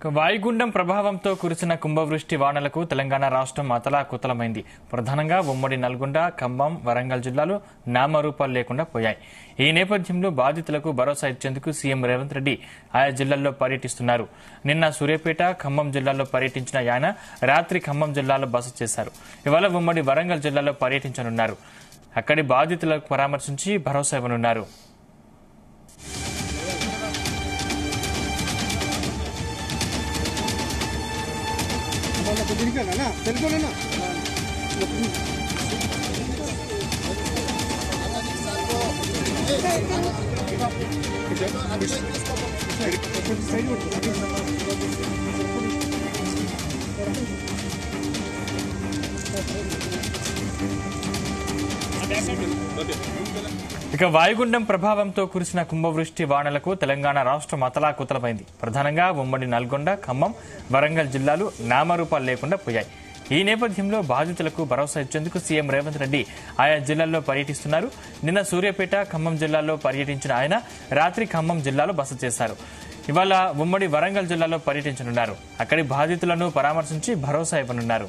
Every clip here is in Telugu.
ఇక వాయుగుండం ప్రభావంతో కురిసిన కుంభవృష్టి వానలకు తెలంగాణ రాష్ట్రం అతలాకుతలమైంది ప్రధానంగా ఉమ్మడి నల్గొండ ఖమ్మం వరంగల్ జిల్లాలు నామరూపాలు లేకుండా పోయాయి ఈ నేపథ్యంలో బాధితులకు భరోసా ఇచ్చేందుకు సీఎం రేవంత్ రెడ్డి ఆయా జిల్లాల్లో పర్యటిస్తున్నారు నిన్న సూర్యాపేట ఖమ్మం జిల్లాలో పర్యటించిన ఆయన రాత్రి ఖమ్మం జిల్లాలో బస చేశారు ఇవాళ ఉమ్మడి వరంగల్ జిల్లాలో పర్యటించనున్నారు అక్కడి బాధితులకు పరామర్శించి భరోసా ఇవ్వనున్నారు వాళ్ళకు తిరిగానా తెలుగులోనా ఇక వాయుగుండం ప్రభావంతో కురిసిన కుంభవృష్టి వానలకు తెలంగాణ రాష్ట్రం అతలాకుతలమైంది ప్రధానంగా ఉమ్మడి నల్గొండ ఖమ్మం వరంగల్ జిల్లాలు నామరూపాలు లేకుండా పోయాయి ఈ నేపథ్యంలో బాధితులకు భరోసా ఇచ్చేందుకు సీఎం రేవంత్ రెడ్డి ఆయా జిల్లాల్లో పర్యటిస్తున్నారు నిన్న సూర్యాపేట ఖమ్మం జిల్లాలో పర్యటించిన ఆయన రాత్రి ఖమ్మం జిల్లాలో బస చేశారు ఇవాళ ఉమ్మడి వరంగల్ జిల్లాలో పర్యటించనున్నారు అక్కడి బాధితులను పరామర్శించి భరోసా ఇవ్వనున్నారు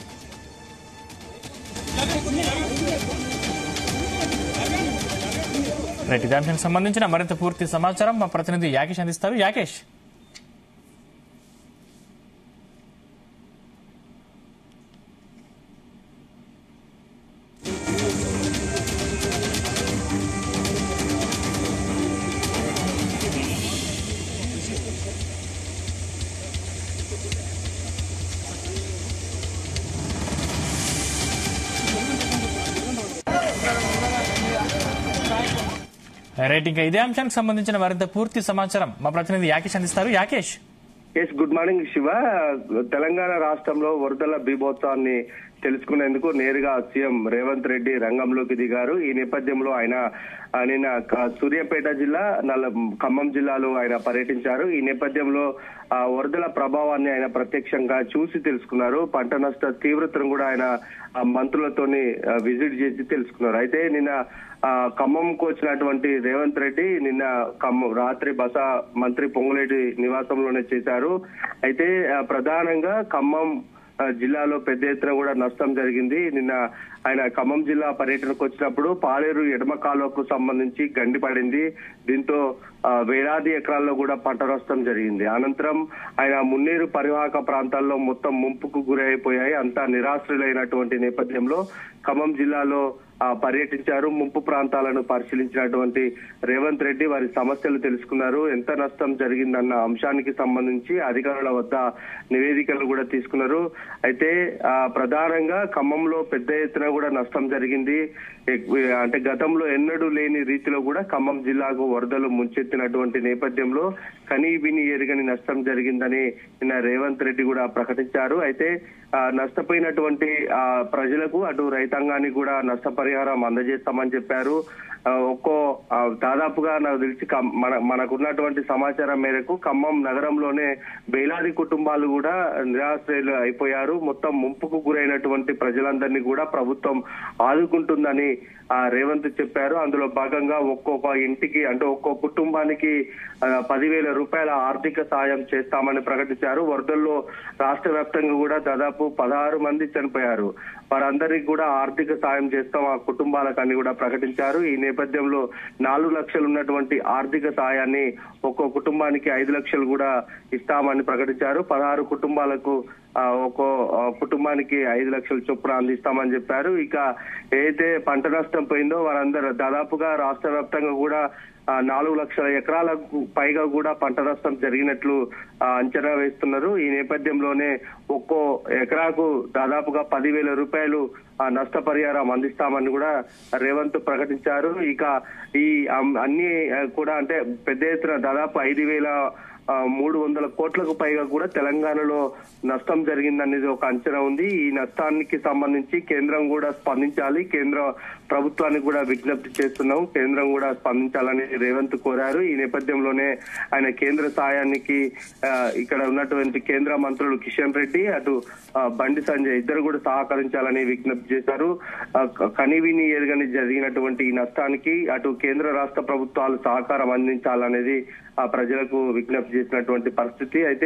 రైట్ ఇదే అంశానికి సంబంధించిన మరింత పూర్తి సమాచారం మా ప్రతినిధి యాకేష్ అందిస్తారు యాకేష్ రైట్ ఇంకా ఇదే అంశానికి సంబంధించిన మరింత పూర్తి సమాచారం మా ప్రతినిధి యాకేష్ అందిస్తారు Yakesh yes good morning Shiva Telangana రాష్ట్రంలో వరదల బీభోత్సవాన్ని తెలుసుకునేందుకు నేరుగా సీఎం రేవంత్ రెడ్డి రంగంలోకి దిగారు ఈ నేపథ్యంలో ఆయన ఆ, నిన్న క- సూర్యాపేట జిల్లా నల్ల ఖమ్మం జిల్లాలో ఆయన పర్యటించారు ఈ నేపథ్యంలో ఆ, వరదల ప్రభావాన్ని ఆయన ప్రత్యక్షంగా చూసి తెలుసుకున్నారు పంట నష్ట తీవ్రతను కూడా ఆయన ఆ, మంత్రులతోని ఆ, విజిట్ చేసి తెలుసుకున్నారు అయితే నిన్న ఆ, ఖమ్మంకు వచ్చినటువంటి రేవంత్ రెడ్డి నిన్న ఖమ్మం రాత్రి బస మంత్రి పొంగులేటి నివాసంలోనే చేశారు అయితే ఆ, ప్రధానంగా ఖమ్మం ఆ, జిల్లాలో పెద్ద ఎత్తున కూడా నష్టం జరిగింది నిన్న ఆయన ఖమ్మం జిల్లా పర్యటనకు వచ్చినప్పుడు పాలేరు ఎడమ కాలువకు సంబంధించి గండి పడింది దీంతో ఆ, వేలాది ఎకరాల్లో కూడా పంట నష్టం జరిగింది అనంతరం ఆయన మున్నేరు పరివాహక ప్రాంతాల్లో మొత్తం ముంపుకు గురైపోయాయి అంతా నిరాశ్రులైనటువంటి నేపథ్యంలో ఖమ్మం జిల్లాలో ఆ, పర్యటించారు ముంపు ప్రాంతాలను పరిశీలించినటువంటి రేవంత్ రెడ్డి వారి సమస్యలు తెలుసుకున్నారు ఎంత నష్టం జరిగిందన్న అంశానికి సంబంధించి అధికారుల వద్ద నివేదికలు కూడా తీసుకున్నారు అయితే ఆ, ప్రధానంగా ఖమ్మంలో పెద్ద ఎత్తున కూడా నష్టం జరిగింది ఎక్కువ- అంటే గతంలో ఎన్నడూ లేని రీతిలో కూడా ఖమ్మం జిల్లాకు వరదలు ముంచెత్తినటువంటి నేపథ్యంలో కనీ విని ఎరుగని నష్టం జరిగిందని నిన్న రేవంత్ రెడ్డి కూడా ప్రకటించారు అయితే ఆ, నష్టపోయినటువంటి ఆ, ప్రజలకు అటు రైతాంగానికి కూడా నష్టపరిహారం అందజేస్తామని చెప్పారు ఆ, ఒక్కో ఆ, దాదాపుగా నాకు తెలిసి కమ్- మన మనకున్నటువంటి సమాచారం మేరకు ఖమ్మం నగరంలోనే వేలాది కుటుంబాలు కూడా నిరాశ్రయులు అయిపోయారు మొత్తం ముంపుకు గురైనటువంటి ప్రజలందరినీ కూడా ప్రభుత్వం ఆదుకుంటుందని ఆ, రేవంత్ చెప్పారు అందులో భాగంగా ఒక్కొక్క ఇంటికి అంటే ఒక్కో కుటుంబానికి ఆ, పదివేల రూపాయల ఆర్థిక సాయం చేస్తామని ప్రకటించారు వరదల్లో రాష్ట్ర వ్యాప్తంగా కూడా దాదాపు పదహారు మంది చనిపోయారు వారందరికీ కూడా ఆర్థిక సాయం చేస్తాం ఆ కుటుంబాలకు అని కూడా ప్రకటించారు ఈ నేపథ్యంలో నాలుగు లక్షలు ఉన్నటువంటి ఆర్థిక సాయాన్ని ఒక్కో కుటుంబానికి ఐదు లక్షలు కూడా ఇస్తామని ప్రకటించారు పదహారు కుటుంబాలకు ఆ, ఒక్కో ఆ, కుటుంబానికి ఐదు లక్షల చొప్పున అందిస్తామని చెప్పారు ఇక ఏదైతే పంట నష్టం పోయిందో వారందరూ దాదాపుగా రాష్ట్ర వ్యాప్తంగా కూడా ఆ, నాలుగు లక్షల ఎకరాలకు పైగా కూడా పంట నష్టం జరిగినట్లు ఆ, అంచనా వేస్తున్నారు ఈ నేపథ్యంలోనే ఒక్కో ఎకరాకు దాదాపుగా పదివేల రూపాయలు ఆ, నష్టపరిహారం అందిస్తామని కూడా రేవంత్ ప్రకటించారు ఇక ఈ అమ్- అన్ని ఆ, కూడా అంటే పెద్ద ఎత్తున దాదాపు ఐదు వేల ఆ, మూడు వందల కోట్లకు పైగా కూడా తెలంగాణలో నష్టం జరిగిందనేది ఒక అంచనా ఉంది ఈ నష్టానికి సంబంధించి కేంద్రం కూడా స్పందించాలి కేంద్ర ప్రభుత్వానికి కూడా విజ్ఞప్తి చేస్తున్నాం కేంద్రం కూడా స్పందించాలని రేవంత్ కోరారు ఈ నేపథ్యంలోనే ఆయన కేంద్ర సాయానికి ఆ, ఇక్కడ ఉన్నటువంటి కేంద్ర మంత్రులు కిషన్ రెడ్డి అటు ఆ, బండి సంజయ్ ఇద్దరు కూడా సహకరించాలని విజ్ఞప్తి చేశారు ఆ, క- కనివిని ఎరుగని జరిగినటువంటి ఈ నష్టానికి అటు కేంద్ర రాష్ట్ర ప్రభుత్వాలు సహకారం అందించాలనేది ఆ ప్రజలకు విజ్ఞప్తి చేసినటువంటి పరిస్థితి అయితే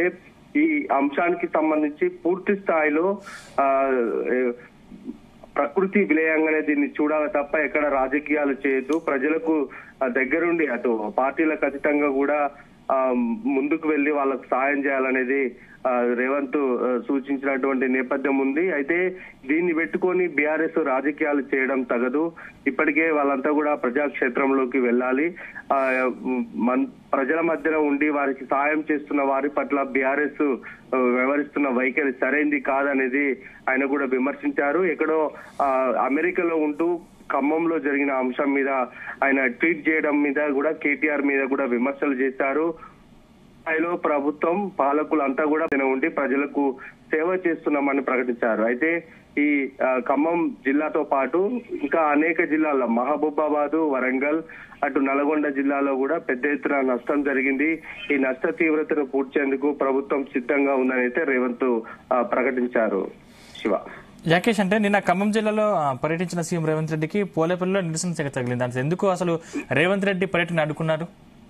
ఈ అంశానికి సంబంధించి పూర్తి స్థాయిలో ఆ, ఏ, ప్రకృతి విలయంగానే దీన్ని చూడాలి తప్ప ఎక్కడ రాజకీయాలు చేయొద్దు ప్రజలకు ఆ, దగ్గరుండి అటు పార్టీలకు అతీతంగా కూడా ఆ, ముందుకు వెళ్లి వాళ్ళకు సాయం చేయాలనేది ఆ, రేవంత్ ఆ, సూచించినటువంటి నేపథ్యం ఉంది అయితే దీన్ని పెట్టుకొని బీఆర్ఎస్ రాజకీయాలు చేయడం తగదు ఇప్పటికే వాళ్ళంతా కూడా ప్రజాక్షేత్రంలోకి వెళ్ళాలి ఆ, మన్- ప్రజల మధ్యన ఉండి వారికి సాయం చేస్తున్న వారి పట్ల బీఆర్ఎస్ వ్యవహరిస్తున్న వైఖరి సరైంది కాదనేది ఆయన కూడా విమర్శించారు ఎక్కడో ఆ, అమెరికాలో ఉంటూ ఖమ్మంలో జరిగిన అంశం మీద ఆయన ట్వీట్ చేయడం మీద కూడా కేటీఆర్ మీద కూడా విమర్శలు చేశారు స్థాయిలో ప్రభుత్వం పాలకులంతా కూడా పైన ఉండి ప్రజలకు సేవ చేస్తున్నామని ప్రకటించారు అయితే ఈ ఆ, ఖమ్మం జిల్లాతో పాటు ఇంకా అనేక జిల్లాల్లో మహబూబాబాద్ వరంగల్ అటు నల్గొండ జిల్లాలో కూడా పెద్ద ఎత్తున నష్టం జరిగింది ఈ నష్ట తీవ్రతను పూడ్చేందుకు ప్రభుత్వం సిద్ధంగా ఉందని అయితే రేవంత్ ఆ, ప్రకటించారు శివ యాకేష్ అంటే నిన్న ఖమ్మం జిల్లాలో ఆ, పర్యటించిన సీఎం రేవంత్ రెడ్డికి పోలేపల్లిలో నిరసన సెగ తగిలింది అంటే ఎందుకు అసలు రేవంత్ రెడ్డి పర్యటన అడ్డుకున్నారు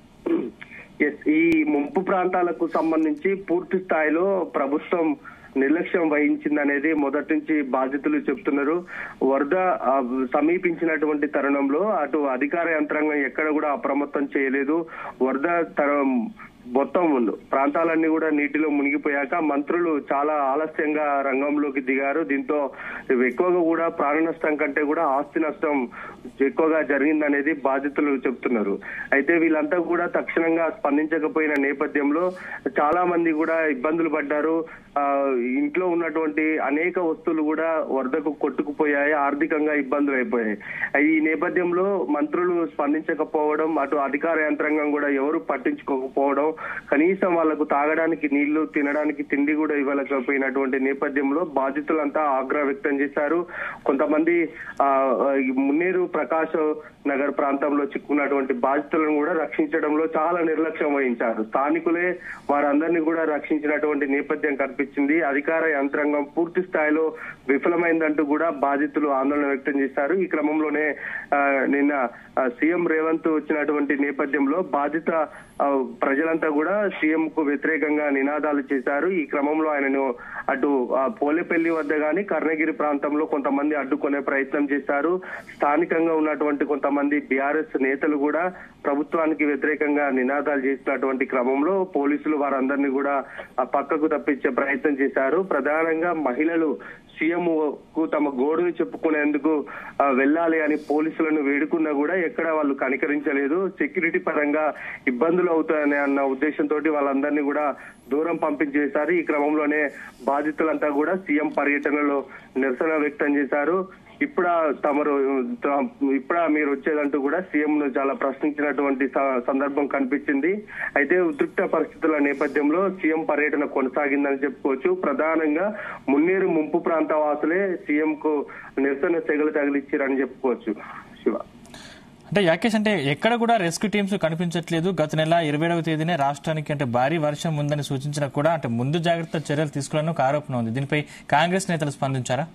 ఎస్ ఈ ముంపు ప్రాంతాలకు సంబంధించి పూర్తి స్థాయిలో ప్రభుత్వం నిర్లక్ష్యం వహించిందనేది మొదటి నుంచి బాధితులు చెప్తున్నారు వరద ఆ, సమీపించినటువంటి తరుణంలో అటు అధికార యంత్రాంగం ఎక్కడ కూడా అప్రమత్తం చేయలేదు వరద తరం మొత్తం ప్రాంతాలన్నీ కూడా నీటిలో మునిగిపోయాక మంత్రులు చాలా ఆలస్యంగా రంగంలోకి దిగారు దీంతో ఎక్కువగా కూడా ప్రాణ నష్టం కంటే కూడా ఆస్తి నష్టం ఎక్కువగా జరిగిందనేది బాధితులు చెప్తున్నారు అయితే వీళ్ళంతా కూడా తక్షణంగా స్పందించకపోయిన నేపథ్యంలో చాలా మంది కూడా ఇబ్బందులు పడ్డారు ఆ, ఇంట్లో ఉన్నటువంటి అనేక వస్తువులు కూడా వరదకు కొట్టుకుపోయాయి ఆర్థికంగా ఇబ్బందులు అయిపోయాయి ఈ నేపథ్యంలో మంత్రులు స్పందించకపోవడం అటు అధికార యంత్రాంగం కూడా ఎవరు పట్టించుకోకపోవడం కనీసం వాళ్లకు తాగడానికి నీళ్లు తినడానికి తిండి కూడా ఇవ్వలేకపోయినటువంటి నేపథ్యంలో బాధితులంతా ఆగ్రహం వ్యక్తం చేశారు కొంతమంది ఆ ఈ మున్నేరు ప్రకాశ్ నగర్ ప్రాంతంలో చిక్కున్నటువంటి బాధితులను కూడా రక్షించడంలో చాలా నిర్లక్ష్యం వహించారు స్థానికులే వారందరినీ కూడా రక్షించినటువంటి నేపథ్యం కనిపించింది అధికార యంత్రాంగం పూర్తి స్థాయిలో విఫలమైందంటూ కూడా బాధితులు ఆందోళన వ్యక్తం చేశారు ఈ క్రమంలోనే ఆ, నిన్న ఆ, సీఎం రేవంత్ వచ్చినటువంటి నేపథ్యంలో బాధిత ఆ, ప్రజలంతా కూడా సీఎం కు వ్యతిరేకంగా నినాదాలు చేశారు ఈ క్రమంలో ఆయనను అటు ఆ, పోలేపల్లి వద్ద గాని కర్ణగిరి ప్రాంతంలో కొంతమంది అడ్డుకునే ప్రయత్నం చేశారు స్థానికంగా ఉన్నటువంటి కొంతమంది బీఆర్ఎస్ నేతలు కూడా ప్రభుత్వానికి వ్యతిరేకంగా నినాదాలు చేసినటువంటి క్రమంలో పోలీసులు వారందరినీ కూడా ఆ పక్కకు తప్పించే ప్రయత్నం చేశారు ప్రధానంగా మహిళలు సీఎం కు తమ గోడుని చెప్పుకునేందుకు ఆ, వెళ్ళాలి అని పోలీసులను వేడుకున్నా కూడా ఎక్కడ వాళ్ళు కనికరించలేదు సెక్యూరిటీ పరంగా ఇబ్బందులు అవుతాయని అన్న ఉద్దేశంతో వాళ్ళందరినీ కూడా దూరం పంపించేశారు ఈ క్రమంలోనే బాధితులంతా కూడా సీఎం పర్యటనలో నిరసన వ్యక్తం చేశారు ఇప్పుడా తమరు ఇప్పుడా మీరు వచ్చేదంటూ కూడా సీఎం ను చాలా ప్రశ్నించినటువంటి స- సందర్భం కనిపించింది అయితే ఉద్రిక్త పరిస్థితుల నేపథ్యంలో సీఎం పర్యటన కొనసాగిందని చెప్పుకోవచ్చు ప్రధానంగా మున్నేరు ముంపు ప్రాంత వాసులే సీఎం కు నిరసన సెగలు తగిలిచ్చారని చెప్పుకోవచ్చు శివ అంటే యాకేష్ అంటే ఎక్కడ కూడా రెస్క్యూ టీమ్స్ కనిపించట్లేదు గత నెల ఇరవై ఏడవ తేదీనే రాష్ట్రానికి అంటే భారీ వర్షం ఉందని సూచించినా కూడా అంటే ముందు జాగ్రత్త చర్యలు తీసుకోవాలని ఒక ఆరోపణ ఉంది దీనిపై కాంగ్రెస్ నేతలు స్పందించారా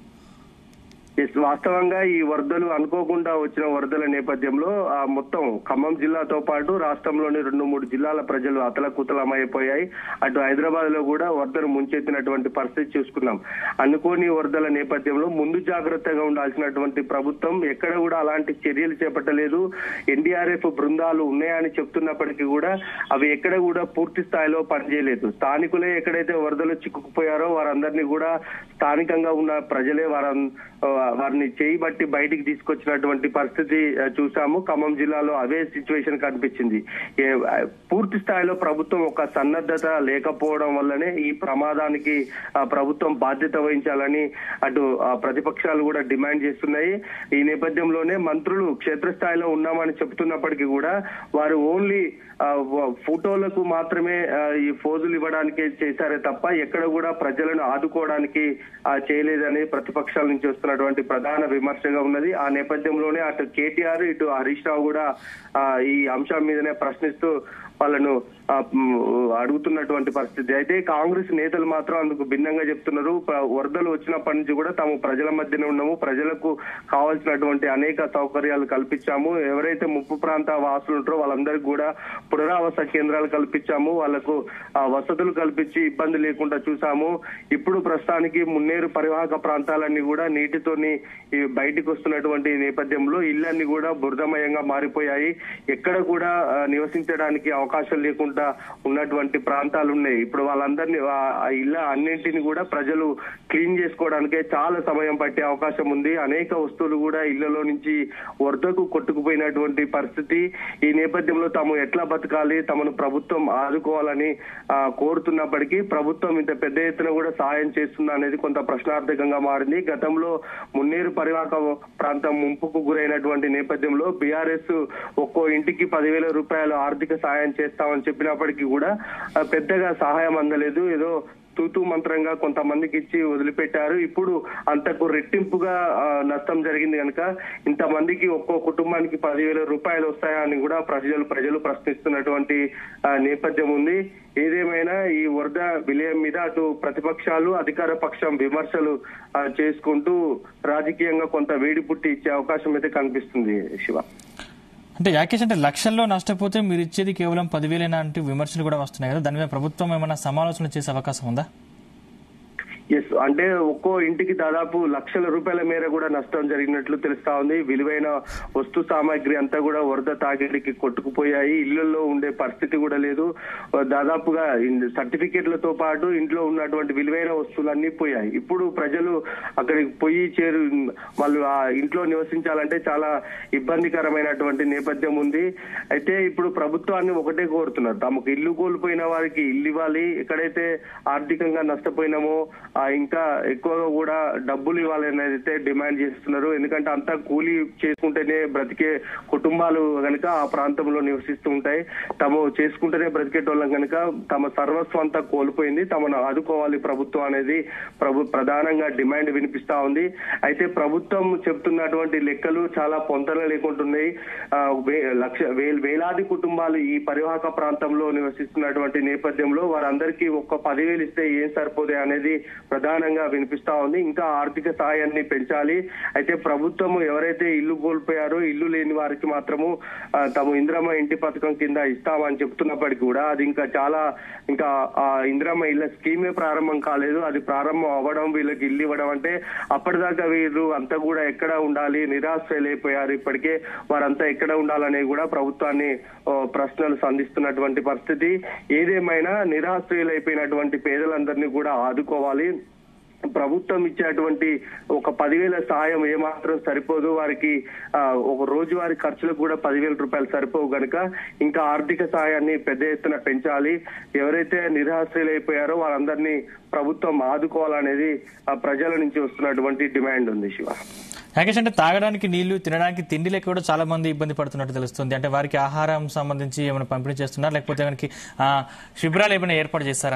ఎస్, వాస్తవంగా ఈ వరదలు అనుకోకుండా వచ్చిన వరదల నేపథ్యంలో ఆ మొత్తం ఖమ్మం జిల్లాతో పాటు రాష్ట్రంలోని రెండు మూడు జిల్లాల ప్రజలు అతలకుతలమైపోయాయి అటు హైదరాబాద్ లో కూడా వరదలు ముంచెత్తినటువంటి పరిస్థితి చూసుకున్నాం అనుకోని వరదల నేపథ్యంలో ముందు జాగ్రత్తగా ఉండాల్సినటువంటి ప్రభుత్వం ఎక్కడ కూడా అలాంటి చర్యలు చేపట్టలేదు ఎన్డీఆర్ఎఫ్ బృందాలు ఉన్నాయని చెప్తున్నప్పటికీ కూడా అవి ఎక్కడ కూడా పూర్తి స్థాయిలో పనిచేయలేదు స్థానికులే ఎక్కడైతే వరదలు చిక్కుకుపోయారో వారందరినీ కూడా స్థానికంగా ఉన్న ప్రజలే వారం ఆ, వారిని చేయి బట్టి బయటికి తీసుకొచ్చినటువంటి పరిస్థితి ఆ, చూసాము ఖమ్మం జిల్లాలో అవే సిచ్యువేషన్ కనిపించింది ఏ- ఆ, పూర్తి స్థాయిలో ప్రభుత్వం ఒక సన్నద్ధత లేకపోవడం వల్లనే ఈ ప్రమాదానికి ఆ, ప్రభుత్వం బాధ్యత వహించాలని అటు ఆ, ప్రతిపక్షాలు కూడా డిమాండ్ చేస్తున్నాయి ఈ నేపథ్యంలోనే మంత్రులు క్షేత్రస్థాయిలో ఉన్నామని చెబుతున్నప్పటికీ కూడా వారు ఓన్లీ ఆ, వ- ఫోటోలకు మాత్రమే ఆ, ఈ ఫోజులు ఇవ్వడానికే చేశారే తప్ప ఎక్కడ కూడా ప్రజలను ఆదుకోవడానికి ఆ, చేయలేదని ప్రతిపక్షాల నుంచి వస్తున్నటువంటి ప్రధాన విమర్శగా ఉన్నది ఆ నేపథ్యంలోనే అటు కేటీఆర్ ఇటు హరీష్ రావు కూడా ఆ, ఈ అంశం మీదనే ప్రశ్నిస్తూ వాళ్ళను ఆ, మ్, అడుగుతున్నటువంటి పరిస్థితి అయితే కాంగ్రెస్ నేతలు మాత్రం అందుకు భిన్నంగా చెప్తున్నారు ప- వరదలు వచ్చినప్పటి నుంచి కూడా తాము ప్రజల మధ్యనే ఉన్నాము ప్రజలకు కావాల్సినటువంటి అనేక సౌకర్యాలు కల్పించాము ఎవరైతే ముప్పు ప్రాంత వాసులు ఉంటారో వాళ్ళందరికీ కూడా పునరావాస కేంద్రాలు కల్పించాము వాళ్ళకు ఆ, వసతులు కల్పించి ఇబ్బంది లేకుండా చూసాము ఇప్పుడు ప్రస్తుతానికి మున్నేరు పరివాహక ప్రాంతాలన్నీ కూడా నీటితోని ఈ బయటికి వస్తున్నటువంటి నేపథ్యంలో ఇళ్ళన్నీ కూడా బురదమయంగా మారిపోయాయి ఎక్కడ కూడా ఆ, నివసించడానికి అవకాశం లేకుండా ఉన్నటువంటి ప్రాంతాలు ఉన్నాయి ఇప్పుడు వాళ్ళందరినీ ఆ- ఆ ఇళ్ళ అన్నింటిని కూడా ప్రజలు క్లీన్ చేసుకోవడానికే చాలా సమయం పట్టే అవకాశం ఉంది అనేక వస్తువులు కూడా ఇళ్లలో నుంచి వరదకు కొట్టుకుపోయినటువంటి పరిస్థితి ఈ నేపథ్యంలో తాము ఎట్లా బతకాలి తమను ప్రభుత్వం ఆదుకోవాలని ఆ, కోరుతున్నప్పటికీ ప్రభుత్వం ఇంత పెద్ద ఎత్తున కూడా సాయం చేస్తుందా అనేది కొంత ప్రశ్నార్థకంగా మారింది గతంలో మున్నేరు పరివాహక ప్రాంతం ముంపుకు గురైనటువంటి నేపథ్యంలో బీఆర్ఎస్ ఒక్కో ఇంటికి పదివేల రూపాయలు ఆర్థిక సాయం చేస్తామని చెప్పినప్పటికీ కూడా ఆ, పెద్దగా సహాయం అందలేదు ఏదో తూతూ మంత్రంగా కొంతమందికి ఇచ్చి వదిలిపెట్టారు ఇప్పుడు అంతకు రెట్టింపుగా ఆ, నష్టం జరిగింది కనుక ఇంతమందికి ఒక్కో కుటుంబానికి పదివేల రూపాయలు వస్తాయా అని కూడా ప్రజలు ప్రజలు ప్రశ్నిస్తున్నటువంటి ఆ, నేపథ్యం ఉంది ఏదేమైనా ఈ వరద విలయం మీద అటు ప్రతిపక్షాలు అధికార పక్షం విమర్శలు ఆ, చేసుకుంటూ రాజకీయంగా కొంత వేడి పుట్టి ఇచ్చే అవకాశం అయితే కనిపిస్తుంది శివ అంటే యాకేష్ అంటే లక్షల్లో నష్టపోతే మీరు ఇచ్చేది కేవలం పదివేలేనా అంటే విమర్శలు కూడా వస్తున్నాయి కదా దాని మీద ప్రభుత్వం ఏమైనా సమాలోచన చేసే అవకాశం ఉందా ఎస్ అంటే ఒక్కో ఇంటికి దాదాపు లక్షల రూపాయల మేర కూడా నష్టం జరిగినట్లు తెలుస్తా ఉంది విలువైన వస్తు సామాగ్రి అంతా కూడా వరద తాకిడికి కొట్టుకుపోయాయి ఇళ్లలో ఉండే పరిస్థితి కూడా లేదు దాదాపుగా ఇన్- సర్టిఫికెట్లతో పాటు ఇంట్లో ఉన్నటువంటి విలువైన వస్తువులన్నీ పోయాయి ఇప్పుడు ప్రజలు అక్కడికి పోయి చేరు వాళ్ళు ఆ ఇంట్లో నివసించాలంటే చాలా ఇబ్బందికరమైనటువంటి నేపథ్యం ఉంది అయితే ఇప్పుడు ప్రభుత్వాన్ని ఒకటే కోరుతున్నారు తమకు ఇల్లు కోల్పోయిన వారికి ఇల్లు ఇవ్వాలి ఎక్కడైతే ఆర్థికంగా నష్టపోయినామో ఆ ఇంకా ఎక్కువగా కూడా డబ్బులు ఇవ్వాలని అయితే డిమాండ్ చేస్తున్నారు ఎందుకంటే అంతా కూలీ చేసుకుంటేనే బ్రతికే కుటుంబాలు కనుక ఆ ప్రాంతంలో నివసిస్తూ ఉంటాయి తాము చేసుకుంటేనే బ్రతికేటోళ్ళం కనుక తమ సర్వస్వం అంతా కోల్పోయింది తమను ఆదుకోవాలి ప్రభుత్వం అనేది ప్రభు ప్రధానంగా డిమాండ్ వినిపిస్తా ఉంది అయితే ప్రభుత్వం చెప్తున్నటువంటి లెక్కలు చాలా పొంతన లేకుంటున్నాయి ఆ, వే- లక్ష వే- వేలాది కుటుంబాలు ఈ పరివాహక ప్రాంతంలో నివసిస్తున్నటువంటి నేపథ్యంలో వారందరికీ ఒక్క పదివేలు ఇస్తే ఏం సరిపోదే అనేది ప్రధానంగా వినిపిస్తా ఉంది ఇంకా ఆర్థిక సాయాన్ని పెంచాలి అయితే ప్రభుత్వం ఎవరైతే ఇల్లు కోల్పోయారో ఇల్లు లేని వారికి మాత్రము ఆ, తమ ఇంద్రమ్మ ఇంటి పథకం కింద ఇస్తామని చెప్తున్నప్పటికీ కూడా అది ఇంకా చాలా ఇంకా ఆ ఇంద్రమ్మ ఇళ్ళ స్కీమే ప్రారంభం కాలేదు అది ప్రారంభం అవ్వడం వీళ్ళకి ఇల్లు ఇవ్వడం అంటే అప్పటిదాకా వీళ్ళు అంతా కూడా ఎక్కడ ఉండాలి నిరాశ్రయులైపోయారు ఇప్పటికే వారంతా ఎక్కడ ఉండాలనేది కూడా ప్రభుత్వాన్ని ఓ, ప్రశ్నలు సంధిస్తున్నటువంటి పరిస్థితి ఏదేమైనా నిరాశ్రయులైపోయినటువంటి పేదలందరినీ కూడా ఆదుకోవాలి ప్రభుత్వం ఇచ్చేటువంటి ఒక పదివేల సాయం ఏమాత్రం సరిపోదు వారికి ఆ, ఒక రోజువారీ ఖర్చులకు కూడా పదివేల రూపాయలు సరిపోవు గనుక ఇంకా ఆర్థిక సాయాన్ని పెద్ద ఎత్తున పెంచాలి ఎవరైతే నిరాశ్రయులైపోయారో వారందరినీ ప్రభుత్వం ఆదుకోవాలనేది ఆ ప్రజల నుంచి వస్తున్నటువంటి డిమాండ్ ఉంది శివ యాకేష్ అంటే తాగడానికి నీళ్లు తినడానికి తిండి లేక కూడా చాలా మంది ఇబ్బంది పడుతున్నట్టు తెలుస్తుంది అంటే వారికి ఆహారం సంబంధించి ఏమైనా పంపిణీ చేస్తున్నారా లేకపోతే మనకి ఆ, శిబిరాలు ఏమైనా ఏర్పాటు చేస్తారా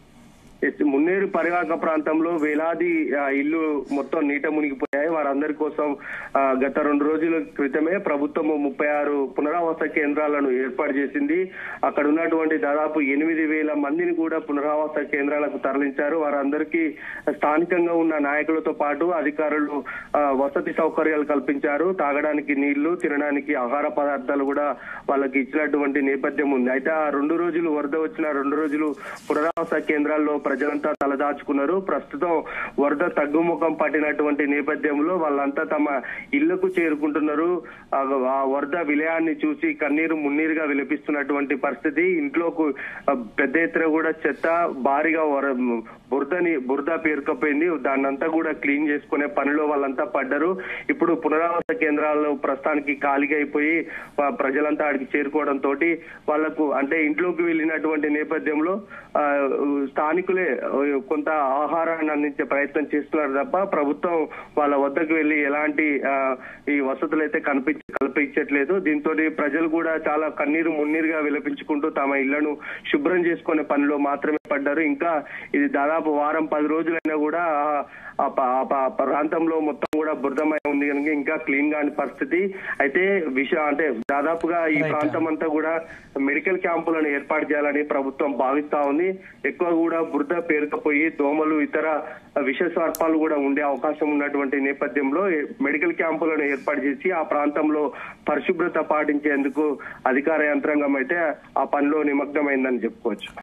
ఎస్, మున్నేరు పరివాహక ప్రాంతంలో వేలాది ఆ, ఇల్లు మొత్తం నీట మునిగిపోయాయి వారందరి కోసం ఆ, గత రెండు రోజుల క్రితమే ప్రభుత్వం ముప్పై ఆరు పునరావాస కేంద్రాలను ఏర్పాటు చేసింది అక్కడ ఉన్నటువంటి దాదాపు ఎనిమిది వేల మందిని కూడా పునరావాస కేంద్రాలకు తరలించారు వారందరికీ స్థానికంగా ఉన్న నాయకులతో పాటు అధికారులు ఆ, వసతి సౌకర్యాలు కల్పించారు తాగడానికి నీళ్లు తినడానికి ఆహార పదార్థాలు కూడా వాళ్ళకి ఇచ్చినటువంటి నేపథ్యం ఉంది అయితే ఆ రెండు రోజులు వరద వచ్చిన రెండు రోజులు పునరావాస కేంద్రాల్లో ప్రజలంతా తలదాచుకున్నారు ప్రస్తుతం వరద తగ్గుముఖం పట్టినటువంటి నేపథ్యంలో వాళ్ళంతా తమ ఇళ్లకు చేరుకుంటున్నారు ఆ ఆ వరద విలయాన్ని చూసి కన్నీరు మున్నీరుగా విలపిస్తున్నటువంటి పరిస్థితి ఇంట్లోకి ఆ, పెద్ద ఎత్తున కూడా చెత్త భారీగా వర బురదని బురద పేరుకపోయింది దాన్నంతా కూడా క్లీన్ చేసుకునే పనిలో వాళ్ళంతా పడ్డారు ఇప్పుడు పునరావాస కేంద్రాల్లో ప్రస్తుతానికి ఖాళీగా అయిపోయి ఆ, ప్రజలంతా ఆడికి చేరుకోవడం తోటి వాళ్లకు అంటే ఇంట్లోకి వెళ్ళినటువంటి నేపథ్యంలో ఆ, స్థానికులే ఆ, కొంత ఆహారాన్ని అందించే ప్రయత్నం చేస్తున్నారు తప్ప ప్రభుత్వం వాళ్ళ వద్దకు వెళ్లి ఎలాంటి ఆ, ఈ వసతులు అయితే కనిపించ కల్పించట్లేదు దీంతో ప్రజలు కూడా చాలా కన్నీరు మున్నీరుగా విలపించుకుంటూ తమ ఇళ్లను శుభ్రం చేసుకునే పనిలో మాత్రమే పడ్డారు ఇంకా ఇది దాదాపు వారం పది రోజులైనా కూడా ఆ- ఆ ప- ఆ ప- ఆ ప్రాంతంలో మొత్తం కూడా బురదమై ఉంది కనుక ఇంకా క్లీన్ కాని పరిస్థితి అయితే విష అంటే దాదాపుగా ఈ Right. ప్రాంతం అంతా కూడా మెడికల్ క్యాంపులను ఏర్పాటు చేయాలని ప్రభుత్వం భావిస్తా ఉంది ఎక్కువ కూడా బురద పేరుకపోయి దోమలు ఇతర విష సర్పాలు కూడా ఉండే అవకాశం ఉన్నటువంటి నేపథ్యంలో మెడికల్ క్యాంపులను ఏర్పాటు చేసి ఆ ప్రాంతంలో పరిశుభ్రత పాటించేందుకు అధికార యంత్రాంగం అయితే ఆ పనిలో నిమగ్నమైందని చెప్పుకోవచ్చు